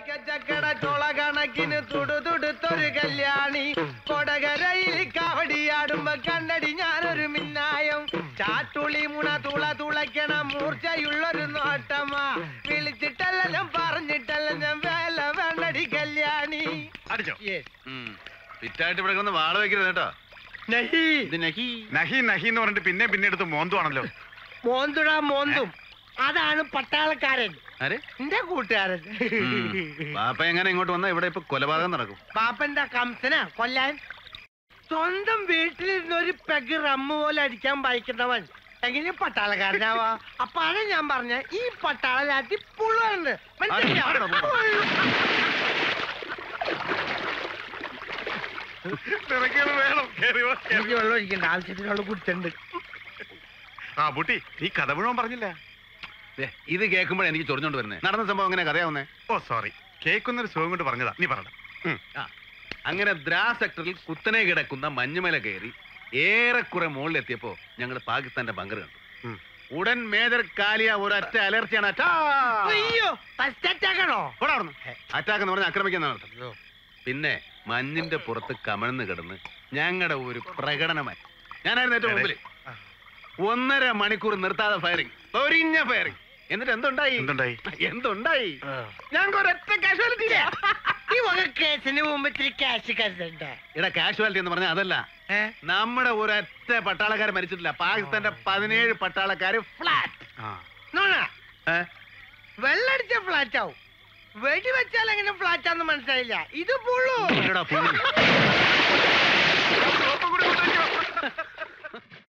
ചക്കട ചോള കണക്കിന് തുടുതുടുത്തൊരു കല്യാണി കൊടകരയിൽ കാവടിയാടുമ്പോ കണ്ണടി ഞാനൊരു മിന്നായം ചാട്ടുളി മുണ തുള തുളയ്ക്കണ മൂർച്ചയുള്ളൊരു നോട്ടമാ വിളിച്ചിട്ടല്ലെല്ലാം പറഞ്ഞിട്ടല്ലെല്ലാം വേല വേണ്ടടി കല്യാണി അടിച്ചോ Yes. ഫിറ്റായിട്ട് ഇവിടെ ഒന്ന് വാള വെക്കരുത് കേട്ടോ നഹി ഇത് നഹി നഹി നഹി എന്ന് പറഞ്ഞിട്ട് പിന്നെ പിന്നെ എടുത്ത് മോന്തുവാണല്ലോ മോന്തുടാ മോന്തും അതാണ് പട്ടാളക്കാരൻ ആരെ എന്റെ കൂട്ടുകാരൻ പാപ്പ എങ്ങനെ ഇങ്ങോട്ട് വന്നാ ഇവിടെ ഇപ്പൊ കൊലപാതകം നടക്കും പാപ്പന്റെ കംസന കൊല്ലാൻ സ്വന്തം വീട്ടിലിരുന്ന് ഒരു പെഗ് റമ്മ് പോലെ അടിക്കാൻ വായിക്കുന്നവൻ എങ്ങനെ പട്ടാളക്കാരനാവാ അപ്പാണ് ഞാൻ പറഞ്ഞ ഈ പട്ടാളലാത്തി പുള്ളുണ്ട് ആരെടാ പുള്ളു? നിനക്കത് വേണം കേറി വാ, കേറി എനിക്ക് വെള്ളം ഒഴിക്കണ്ട ആവശ്യത്തിനുള്ള കുടിച്ചിട്ടുണ്ട് വാ. ആ ബുട്ടി നീ കഥ മുഴുവൻ പറഞ്ഞില്ല ദേ, ഇത് കേൾക്കുമ്പോൾ എനിക്ക് ചൊറിഞ്ഞോണ്ട് വരുന്നേ നടന്ന സംഭവം എങ്ങനെ കഥയാവുന്നേ ഓ സോറി കേൾക്കുന്നൊരു സുഖം കൊണ്ട് പറഞ്ഞതാ നീ പറഞ്ഞ ആ അങ്ങനെ ദ്രാ സെക്ടറിൽ കുത്തനെ കിടക്കുന്ന മഞ്ഞുമല കയറി ഏറെക്കുറെ മുകളിലെത്തിയപ്പോ ഞങ്ങൾ പാകിസ്ഥാന്റെ ബങ്കർ കണ്ടു ഉം. ഉടൻ മേജർ കാലിയ ഒരൊറ്റ അലർച്ചയാണ് അയ്യോ ഫസ്റ്റ് അറ്റാക്കണോ അറ്റാക്ക് എന്ന് പറഞ്ഞാൽ ആക്രമിക്കുന്ന അർത്ഥം പിന്നെ മഞ്ഞിന്റെ പുറത്ത് കമഴ്ന്ന് കിടന്ന് ഞങ്ങളുടെ ഒരു പ്രകടനമായി ഞാനായിരുന്നു ഏറ്റവും മുമ്പിൽ ഒന്നര മണിക്കൂർ നിർത്താതെ ഫയറിംഗ് ഒരിഞ്ഞ ഫയറിംഗ് എന്നിട്ട് എന്തുണ്ടായി എന്തുണ്ടായി എന്തുണ്ടായി ഞങ്ങൾക്ക് ഒരൊറ്റ കാഷ്വാലിറ്റി ഇല്ല ഈ വക കേസിന് മുമ്പ് ഇത്തിരി ക്യാഷ് കരുതണ്ട ഇട കാഷ്വാലിറ്റി എന്ന് പറഞ്ഞാൽ അതല്ല ഏ? നമ്മുടെ ഒരൊറ്റ പട്ടാളക്കാർ മരിച്ചിട്ടില്ല പാകിസ്ഥാന്റെ പതിനേഴ് പട്ടാളക്കാര് ഫ്ലാറ്റ് ആ നോണ വെള്ളടിച്ച ഫ്ലാറ്റ് ആവും വെടി വെച്ചാൽ എങ്ങനെ ഫ്ലാറ്റ് ആണെന്ന് മനസ്സിലായില്ല ഇത് പുള്ളു